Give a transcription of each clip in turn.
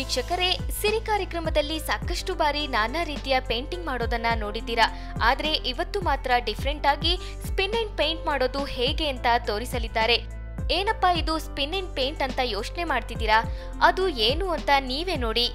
ವೀಕ್ಷಕರೇ ಸಿರಿ ಕಾರ್ಯಕ್ರಮದಲ್ಲಿ ಸಾಕಷ್ಟು ಬಾರಿ ನಾನಾ ರೀತಿಯ ಪೇಂಟಿಂಗ್ ಮಾಡೋದನ್ನ ನೋಡಿದ್ದೀರಾ ಆದ್ರೆ ಇವತ್ತು ಮಾತ್ರ ಡಿಫ್ರೆಂಟ್ ಆಗಿ ಸ್ಪಿನ್ ಅಂಡ್ ಪೇಂಟ್ ಮಾಡೋದು ಹೇಗೆ ಅಂತ ತೋರಿಸಲಿದ್ದಾರೆ ಏನಪ್ಪಾ ಇದು ಸ್ಪಿನ್ ಅಂಡ್ ಪೇಂಟ್ ಅಂತ ಯೋಚನೆ ಮಾಡ್ತಿದ್ದೀರಾ ಅದು ಏನು ಅಂತ ನೀವೇ ನೋಡಿ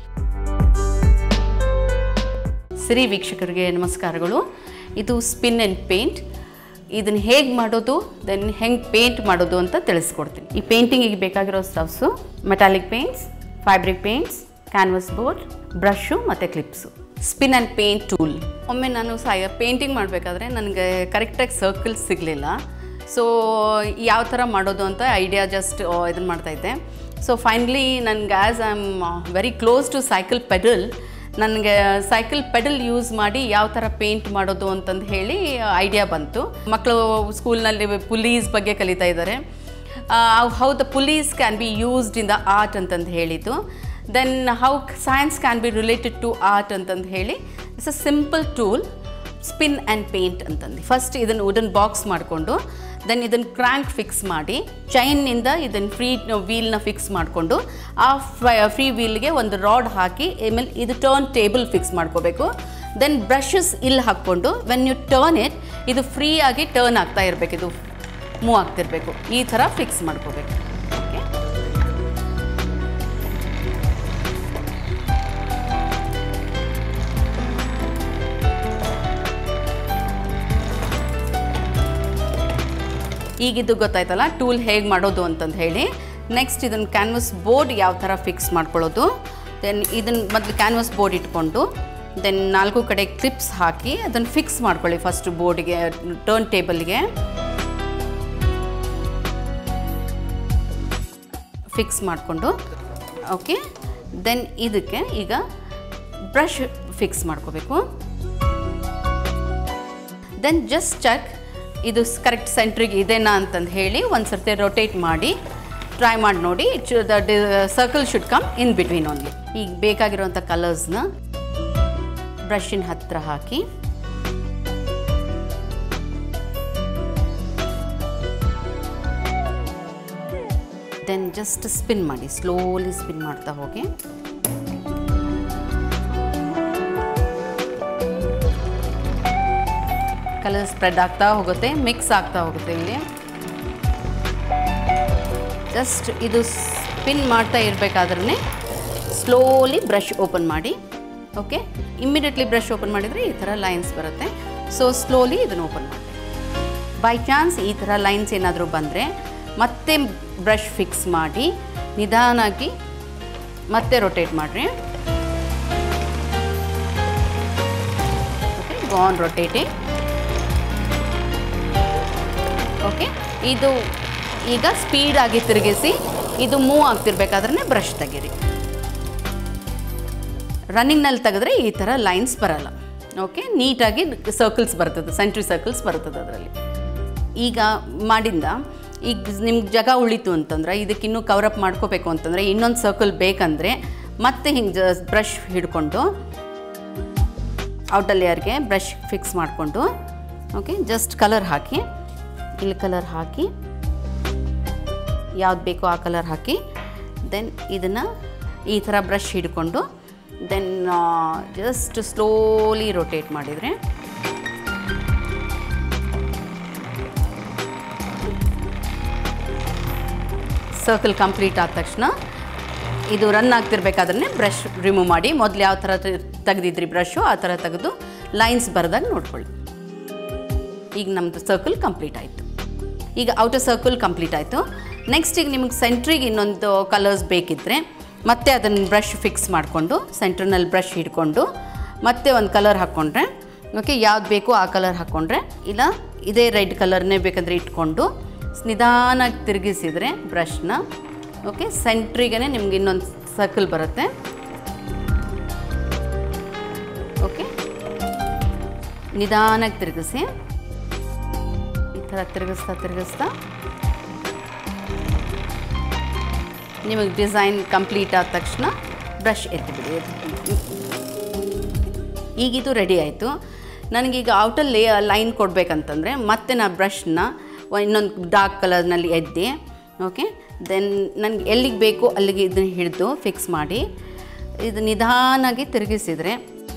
ಸಿರಿ ವೀಕ್ಷಕರಿಗೆ ನಮಸ್ಕಾರಗಳು ಇದು ಸ್ಪಿನ್ ಆ್ಯಂಡ್ ಪೇಂಟ್ ಇದನ್ನು ಹೇಗೆ ಮಾಡೋದು ದೆನ್ ಹೆಂಗೆ ಪೇಂಟ್ ಮಾಡೋದು ಅಂತ ತಿಳಿಸ್ಕೊಡ್ತೀನಿ ಈ ಪೇಂಟಿಂಗಿಗೆ ಬೇಕಾಗಿರೋ stuffs metallic paints fabric paints canvas board brush ಮತ್ತು clips spin and paint tool ಒಮ್ಮೆ ನಾನು ಸಹ ಪೇಂಟಿಂಗ್ ಮಾಡಬೇಕಾದ್ರೆ ನನಗೆ ಕರೆಕ್ಟಾಗಿ ಸರ್ಕಲ್ ಸಿಗಲಿಲ್ಲ ಸೊ ಯಾವ ಥರ ಮಾಡೋದು ಅಂತ ಐಡಿಯಾ ಜಸ್ಟ್ ಇದನ್ನು ಮಾಡ್ತಾಯಿದ್ದೆ ಸೊ ಫೈನಲಿ ನನಗೆ as I am very close to cycle pedal ನನಗೆ ಸೈಕಲ್ ಪೆಡಲ್ ಯೂಸ್ ಮಾಡಿ ಯಾವ ಥರ ಪೇಂಟ್ ಮಾಡೋದು ಅಂತಂದು ಹೇಳಿ ಐಡಿಯಾ ಬಂತು ಮಕ್ಕಳು ಸ್ಕೂಲ್ನಲ್ಲಿ ಪುಲೀಸ್ ಬಗ್ಗೆ ಕಲಿತಾ ಇದ್ದಾರೆ how the pulleys can be used in the art ಅಂತಂದು ಹೇಳಿದ್ದು then how science can be related to art ಅಂತಂದು ಹೇಳಿ it's a simple tool spin and paint ಅಂತಂದು ಫಸ್ಟ್ ಇದನ್ನು ವುಡನ್ ಬಾಕ್ಸ್ ಮಾಡಿಕೊಂಡು ದೆನ್ ಇದನ್ನು ಕ್ರ್ಯಾಂಕ್ ಫಿಕ್ಸ್ ಮಾಡಿ ಚೈನ್ನಿಂದ ಇದನ್ನು ಫ್ರೀ ವೀಲ್ನ ಫಿಕ್ಸ್ ಮಾಡಿಕೊಂಡು ಆ ಫ್ರೀ ವೀಲ್ಗೆ ಒಂದು ರಾಡ್ ಹಾಕಿ ಆಮೇಲೆ ಇದು ಟರ್ನ್ ಟೇಬಲ್ ಫಿಕ್ಸ್ ಮಾಡ್ಕೋಬೇಕು ದೆನ್ ಬ್ರಷಸ್ ಇಲ್ಲಿ ಹಾಕ್ಕೊಂಡು ವೆನ್ ಯು ಟರ್ನ್ ಇಟ್ ಇದು ಫ್ರೀ ಆಗಿ ಟರ್ನ್ ಆಗ್ತಾ ಇರಬೇಕು ಇದು ಮೂವ್ ಆಗ್ತಿರ್ಬೇಕು ಈ ಥರ ಫಿಕ್ಸ್ ಮಾಡ್ಕೋಬೇಕು ಓಕೆ ಈಗಿದ್ದು ಗೊತ್ತಾಯ್ತಲ್ಲ ಟೂಲ್ ಹೇಗೆ ಮಾಡೋದು ಅಂತಂದು ಹೇಳಿ ನೆಕ್ಸ್ಟ್ ಇದನ್ನು ಕ್ಯಾನ್ವಸ್ ಬೋರ್ಡ್ ಯಾವ ಥರ ಫಿಕ್ಸ್ ಮಾಡ್ಕೊಳ್ಳೋದು ದೆನ್ ಇದನ್ನು ಮೊದಲು ಕ್ಯಾನ್ವಸ್ ಬೋರ್ಡ್ ಇಟ್ಕೊಂಡು ದೆನ್ ನಾಲ್ಕು ಕಡೆ ಕ್ಲಿಪ್ಸ್ ಹಾಕಿ ಅದನ್ನು ಫಿಕ್ಸ್ ಮಾಡ್ಕೊಳ್ಳಿ ಫಸ್ಟ್ ಬೋರ್ಡ್ಗೆ ಟರ್ನ್ ಟೇಬಲ್ಗೆ ಫಿಕ್ಸ್ ಮಾಡಿಕೊಂಡು ಓಕೆ ದೆನ್ ಇದಕ್ಕೆ ಈಗ ಬ್ರಷ್ ಫಿಕ್ಸ್ ಮಾಡ್ಕೋಬೇಕು ದೆನ್ ಜಸ್ಟ್ ಚೆಕ್ ಇದು ಕರೆಕ್ಟ್ ಸೆಂಟ್ರಿಗೆ ಇದೆನಾ ಅಂತಂದು ಹೇಳಿ ಒಂದು ಸರ್ತಿ ರೊಟೇಟ್ ಮಾಡಿ ಟ್ರೈ ಮಾಡಿ ನೋಡಿ the circle should come in between only ಈಗ ಬೇಕಾಗಿರೋಂಥ ಕಲರ್ಸ್ನ ಬ್ರಷಿನ ಹತ್ತಿರ ಹಾಕಿ ದೆನ್ ಜಸ್ಟ್ ಸ್ಪಿನ್ ಮಾಡಿ ಸ್ಲೋಲಿ ಸ್ಪಿನ್ ಮಾಡ್ತಾ ಹೋಗಿ ಕಲರ್ ಸ್ಪ್ರೆಡ್ ಆಗ್ತಾ ಹೋಗುತ್ತೆ ಮಿಕ್ಸ್ ಆಗ್ತಾ ಹೋಗುತ್ತೆ ಇಲ್ಲಿ ಜಸ್ಟ್ ಇದು ಸ್ಪಿನ್ ಮಾಡ್ತಾ ಇರಬೇಕಾದ್ರೆ ಸ್ಲೋಲಿ ಬ್ರಷ್ ಓಪನ್ ಮಾಡಿ ಓಕೆ ಇಮ್ಮಿಡಿಯೇಟ್ಲಿ ಬ್ರಷ್ ಓಪನ್ ಮಾಡಿದರೆ ಈ ಥರ ಲೈನ್ಸ್ ಬರುತ್ತೆ ಸೊ ಸ್ಲೋಲಿ ಇದನ್ನು ಓಪನ್ ಮಾಡಿ ಬೈ ಚಾನ್ಸ್ ಈ ಥರ ಲೈನ್ಸ್ ಏನಾದರೂ ಬಂದರೆ ಮತ್ತೆ ಬ್ರಷ್ ಫಿಕ್ಸ್ ಮಾಡಿ ನಿಧಾನಾಗಿ ಮತ್ತೆ ರೊಟೇಟ್ ಮಾಡಿರಿ ಓಕೆ ಗಾನ್ ರೊಟೇಟಿಂಗ್ ಓಕೆ ಇದು ಈಗ ಸ್ಪೀಡಾಗಿ ತಿರುಗಿಸಿ ಇದು ಮೂವ್ ಆಗ್ತಿರ್ಬೇಕಾದ್ರೆ ಬ್ರಷ್ ತೆಗೀರಿ ರನ್ನಿಂಗ್ನಲ್ಲಿ ತೆಗೆದ್ರೆ ಈ ಥರ ಲೈನ್ಸ್ ಬರಲ್ಲ ಓಕೆ ನೀಟಾಗಿ ಸರ್ಕಲ್ಸ್ ಬರ್ತದೆ ಸೆಂಟ್ರಿ ಸರ್ಕಲ್ಸ್ ಬರ್ತದೆ ಅದರಲ್ಲಿ ಈಗ ಮಾಡಿಂದ ಈಗ ನಿಮ್ಗೆ ಜಾಗ ಉಳಿತು ಅಂತಂದ್ರೆ ಇದಕ್ಕೆ ಇನ್ನೂ ಕವರಪ್ ಮಾಡ್ಕೋಬೇಕು ಅಂತಂದರೆ ಇನ್ನೊಂದು ಸರ್ಕಲ್ ಬೇಕಂದರೆ ಮತ್ತೆ ಹಿಂಗೆ ಜ ಬ್ರಷ್ ಹಿಡ್ಕೊಂಡು ಔಟರ್ ಲೇಯರ್ಗೆ ಬ್ರಷ್ ಫಿಕ್ಸ್ ಮಾಡಿಕೊಂಡು ಓಕೆ ಜಸ್ಟ್ ಕಲರ್ ಹಾಕಿ ಇಲ್ಲಿ ಕಲರ್ ಹಾಕಿ ಯಾವ್ದು ಬೇಕೋ ಆ ಕಲರ್ ಹಾಕಿ ದೆನ್ ಇದನ್ನು ಈ ಥರ ಬ್ರಷ್ ಹಿಡ್ಕೊಂಡು ದೆನ್ ಜಸ್ಟ್ ಸ್ಲೋಲಿ ರೊಟೇಟ್ ಮಾಡಿದರೆ ಸರ್ಕಲ್ ಕಂಪ್ಲೀಟ್ ಆದ ತಕ್ಷಣ ಇದು ರನ್ ಆಗ್ತಿರ್ಬೇಕಾದ್ರೆ ಬ್ರಷ್ ರಿಮೂವ್ ಮಾಡಿ ಮೊದಲು ಯಾವ ಥರ ತೆಗೆದಿದ್ರಿ ಬ್ರಷು ಆ ಥರ ತೆಗೆದು ಲೈನ್ಸ್ ಬರೆದಾಗ ನೋಡ್ಕೊಳ್ಳಿ ಈಗ ನಮ್ಮದು ಸರ್ಕಲ್ ಕಂಪ್ಲೀಟ್ ಆಯಿತು ಈಗ ಔಟರ್ ಸರ್ಕಲ್ ಕಂಪ್ಲೀಟ್ ಆಯಿತು ನೆಕ್ಸ್ಟ್ ಈಗ ನಿಮಗೆ ಸೆಂಟ್ರಿಗೆ ಇನ್ನೊಂದು ಕಲರ್ಸ್ ಬೇಕಿದ್ದರೆ ಮತ್ತೆ ಅದನ್ನು ಬ್ರಷ್ ಫಿಕ್ಸ್ ಮಾಡಿಕೊಂಡು ಸೆಂಟ್ರ್ನಲ್ಲಿ ಬ್ರಷ್ ಹಿಡ್ಕೊಂಡು ಮತ್ತೆ ಒಂದು ಕಲರ್ ಹಾಕ್ಕೊಂಡ್ರೆ ಓಕೆ ಯಾವ್ದು ಬೇಕೋ ಆ ಕಲರ್ ಹಾಕ್ಕೊಂಡ್ರೆ ಇಲ್ಲ ಇದೇ ರೆಡ್ ಕಲರ್ನೇ ಬೇಕಂದರೆ ಇಟ್ಕೊಂಡು ನಿಧಾನಾಗಿ ತಿರುಗಿಸಿದರೆ ಬ್ರಷ್ನ ಓಕೆ ಸೆಂಟ್ರಿಗೇ ನಿಮ್ಗೆ ಇನ್ನೊಂದು ಸರ್ಕಲ್ ಬರುತ್ತೆ ಓಕೆ ನಿಧಾನಾಗಿ ತಿರುಗಿಸಿ ಈ ಥರ ತಿರುಗಿಸ್ತಾ ತಿರುಗಿಸ್ತಾ ನಿಮಗೆ ಡಿಸೈನ್ ಕಂಪ್ಲೀಟ್ ಆದ ತಕ್ಷಣ ಬ್ರಷ್ ಎತ್ತಿಬಿಡಿ ಈಗಿದು ರೆಡಿ ಆಯಿತು ನನಗೀಗ ಔಟರ್ ಲೇ ಲೈನ್ ಕೊಡಬೇಕಂತಂದರೆ ಮತ್ತೆ ನಾ ಬ್ರಷ್ನ ಇನ್ನೊಂದು ಡಾರ್ಕ್ ಕಲರ್ನಲ್ಲಿ ಎದ್ದೆ ಓಕೆ ದೆನ್ ನನಗೆ ಎಲ್ಲಿಗೆ ಬೇಕು ಅಲ್ಲಿಗೆ ಇದನ್ನು ಹಿಡಿದು ಫಿಕ್ಸ್ ಮಾಡಿ ಇದು ನಿಧಾನಾಗಿ ತಿರುಗಿಸಿದರೆ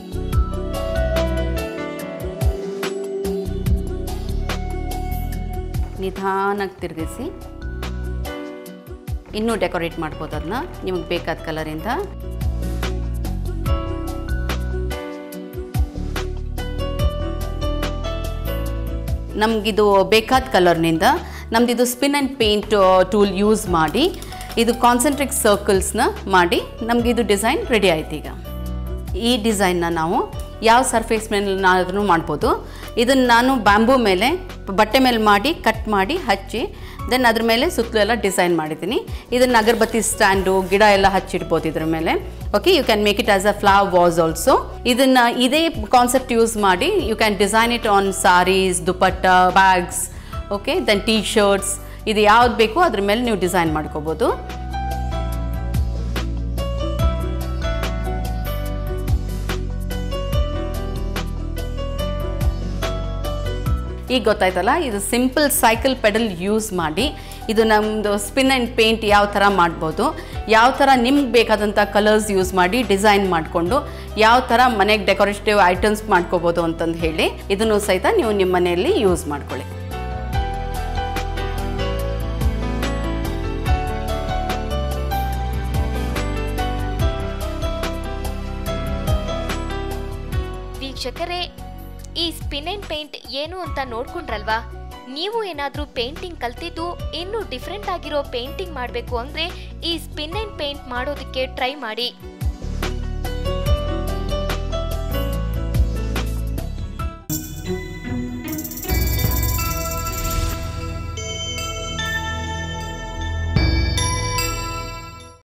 ನಿಧಾನಾಗಿ ತಿರುಗಿಸಿ ಇನ್ನೂ ಡೆಕೋರೇಟ್ ಮಾಡ್ಬೋದು ಅದನ್ನ ನಿಮಗೆ ಬೇಕಾದ ಕಲರಿಂದ ನಮಗಿದು ಬೇಕಾದ ಕಲರ್ನಿಂದ ನಮ್ದಿದು spin and paint tool use ಮಾಡಿ ಇದು ಕಾನ್ಸಂಟ್ರಿಕ್ ಸರ್ಕಲ್ಸ್ನ ಮಾಡಿ ನಮಗಿದು ಡಿಸೈನ್ ರೆಡಿ ಆಯ್ತು ಈಗ ಈ ಡಿಸೈನ್ನ ನಾವು ಯಾವ ಸರ್ಫೇಸ್ ಮೇಲಾದ್ರೂ ಮಾಡ್ಬೋದು ಇದನ್ನು ನಾನು ಬ್ಯಾಂಬೂ ಮೇಲೆ ಬಟ್ಟೆ ಮೇಲೆ ಮಾಡಿ ಕಟ್ ಮಾಡಿ ಹಚ್ಚಿ ದೆನ್ ಅದ್ರ ಮೇಲೆ ಸುತ್ತಲೂ ಎಲ್ಲ ಡಿಸೈನ್ ಮಾಡಿದ್ದೀನಿ ಇದನ್ನು ಅಗರಬತ್ತಿ ಸ್ಟ್ಯಾಂಡು ಗಿಡ ಎಲ್ಲ ಹಚ್ಚಿಡ್ಬೋದು ಇದ್ರ ಮೇಲೆ okay you can make it as a flower vase also ಇದನ್ನು ಇದೇ ಕಾನ್ಸೆಪ್ಟ್ ಯೂಸ್ ಮಾಡಿ you can design it on saris dupatta bags okay then T shirts ಇದು ಯಾವ್ದು ಬೇಕೋ ಅದ್ರ ಮೇಲೆ ನೀವು ಡಿಸೈನ್ ಮಾಡ್ಕೋಬೋದು ಈಗ ಗೊತ್ತಾಯ್ತಲ್ಲ ಇದು ಸಿಂಪಲ್ ಸೈಕಲ್ ಪೆಡಲ್ ಯೂಸ್ ಮಾಡಿ ಇದು ನಮ್ಮದು ಸ್ಪಿನ್ ಆ್ಯಂಡ್ ಪೇಂಟ್ ಯಾವ ಥರ ಮಾಡ್ಬೋದು ಯಾವ ಥರ ನಿಮ್ಗೆ ಬೇಕಾದಂಥ ಕಲರ್ಸ್ ಯೂಸ್ ಮಾಡಿ ಡಿಸೈನ್ ಮಾಡಿಕೊಂಡು ಯಾವ ಥರ ಮನೆಗೆ ಡೆಕೋರೇಟಿವ್ ಐಟಮ್ಸ್ ಮಾಡ್ಕೋಬೋದು ಅಂತಂದು ಹೇಳಿ ಇದನ್ನು ಸಹಿತ ನೀವು ನಿಮ್ಮ ಮನೆಯಲ್ಲಿ ಯೂಸ್ ಮಾಡ್ಕೊಳ್ಳಿ ವೀಕ್ಷಕರೇ ಈ ಸ್ಪಿನ್ ಅಂಡ್ ಪೇಂಟ್ ಏನು ಅಂತ ನೋಡ್ಕೊಂಡ್ರಲ್ವಾ ನೀವು ಏನಾದರೂ ಪೇಂಟಿಂಗ್ ಕಲ್ತಿದ್ದು ಇನ್ನೂ ಡಿಫ್ರೆಂಟ್ ಆಗಿರೋ ಪೇಂಟಿಂಗ್ ಮಾಡಬೇಕು ಅಂದರೆ ಈ ಸ್ಪಿನ್ ಅಂಡ್ ಪೇಂಟ್ ಮಾಡೋದಕ್ಕೆ ಟ್ರೈ ಮಾಡಿ